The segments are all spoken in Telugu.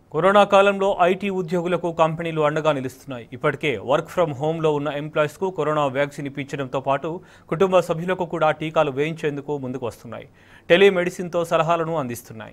కరోనా కాలంలో ఐటీ ఉద్యోగులకు కంపెనీలు అండగా నిలుస్తున్నాయి ఇప్పటికే వర్క్ ఫ్రం హోంలో ఉన్న ఎంప్లాయీస్కు కరోనా వ్యాక్సిన్ ఇప్పించడంతో పాటు కుటుంబ సభ్యులకు కూడా టీకాలు వేయించేందుకు ముందుకు వస్తున్నాయి టెలిమెడిసిన్తో సలహాలను అందిస్తున్నాయి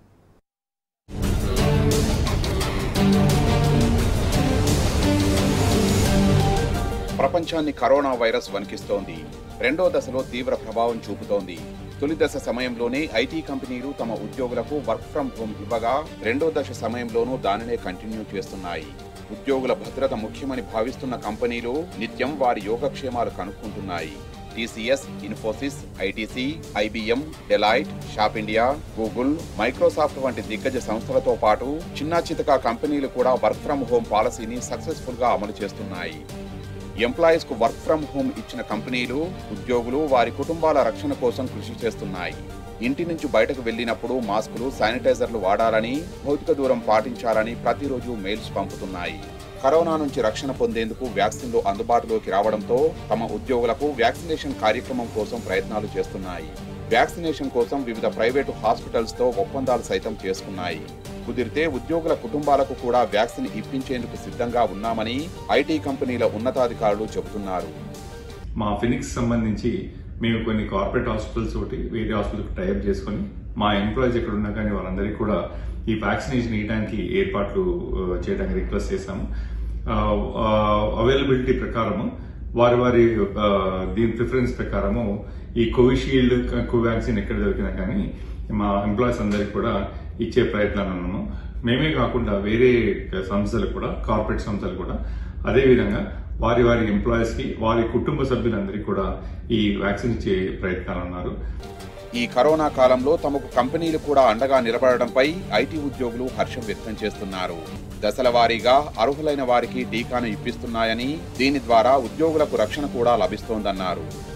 ప్రపంచాన్ని కరోనా వైరస్ వణికిస్తోంది రెండో దశలో తీవ్ర ప్రభావం చూపుతోంది తొలి దశ సమయంలోనే ఐటీ కంపెనీలు తమ ఉద్యోగులకు వర్క్ ఫ్రం హోమ్ ఇవ్వగా రెండో దశ సమయంలోనూ దానినే కంటిన్యూ చేస్తున్నాయి ఉద్యోగుల భద్రత ముఖ్యమని భావిస్తున్న కంపెనీలు నిత్యం వారి యోగక్షేమాలు కనుక్కుంటున్నాయి TCS Infosys ITC IBM Deloitte షాప్ ఇండియా గూగుల్ మైక్రోసాఫ్ట్ వంటి దిగ్గజ సంస్థలతో పాటు చిన్నా చితకా కంపెనీలు కూడా వర్క్ ఫ్రం హోమ్ పాలసీని సక్సెస్ఫుల్ గా అమలు చేస్తున్నాయి ఎంప్లాయీస్ కు వర్క్ ఫ్రం హోమ్ ఇచ్చిన కంపెనీలు ఉద్యోగులు వారి కుటుంబాల రక్షణ కోసం కృషి చేస్తున్నాయి ఇంటి నుంచి బయటకు వెళ్ళినప్పుడు మాస్కులు శానిటైజర్లు వాడాలని భౌతిక దూరం పాటించాలని ప్రతిరోజు మెయిల్స్ పంపుతున్నాయి కరోనా నుంచి రక్షణ పొందేందుకు వ్యాక్సిన్లు అందుబాటులోకి రావడంతో తమ ఉద్యోగులకు వ్యాక్సినేషన్ కార్యక్రమం కోసం ప్రయత్నాలు చేస్తున్నాయి వ్యాక్సినేషన్ కోసం వివిధ ప్రైవేటు హాస్పిటల్స్ తో ఒప్పందాలు సైతం చేసుకున్నాయి కుదిరితే ఉద్యోగుల కుటుంబాలకు కూడా వ్యాక్సిన్ ఇప్పించేందుకు సిద్ధంగా ఉన్నామని ఐటీ కంపెనీల ఉన్నతాధికారులు చెబుతున్నారు మా ఫినిక్స్ సంబంధించి మేము కొన్ని కార్పొరేట్ హాస్పిటల్స్ ఒకటి వేరే హాస్పిటల్కి టైప్ చేసుకొని మా ఎంప్లాయీస్ ఎక్కడ ఉన్నా కానీ వాళ్ళందరికీ కూడా ఈ వ్యాక్సినేషన్ ఇవ్వడానికి ఏర్పాట్లు ఆ, చేయడానికి రిక్వెస్ట్ చేశాము అవైలబిలిటీ ప్రకారము వారి వారి ఆ, దీని ప్రిఫరెన్స్ ప్రకారము ఈ కోవిషీల్డ్ కోవాక్సిన్ ఎక్కడ దొరికినా కానీ మా ఎంప్లాయీస్ అందరికి కూడా ఇచ్చే ప్రయత్నాలు ఉన్నాము మేమే కాకుండా వేరే సంస్థలు కూడా కార్పొరేట్ సంస్థలు కూడా అదే విధంగా వారి వారి ఎంప్లాయీస్ కి వారి కుటుంబ సభ్యులందరికీ కూడా ఈ వ్యాక్సిన్ ఇచ్చే ప్రయత్నాలు ఉన్నారు ఈ కరోనా కాలంలో తమకు కంపెనీలు కూడా అండగా నిలబడడంపై ఐటీ ఉద్యోగులు హర్షం వ్యక్తం చేస్తున్నారు దశల వారీగా అర్హులైన వారికి టీకాను ఇప్పిస్తున్నాయని దీని ద్వారా ఉద్యోగులకు రక్షణ కూడా లభిస్తోందన్నారు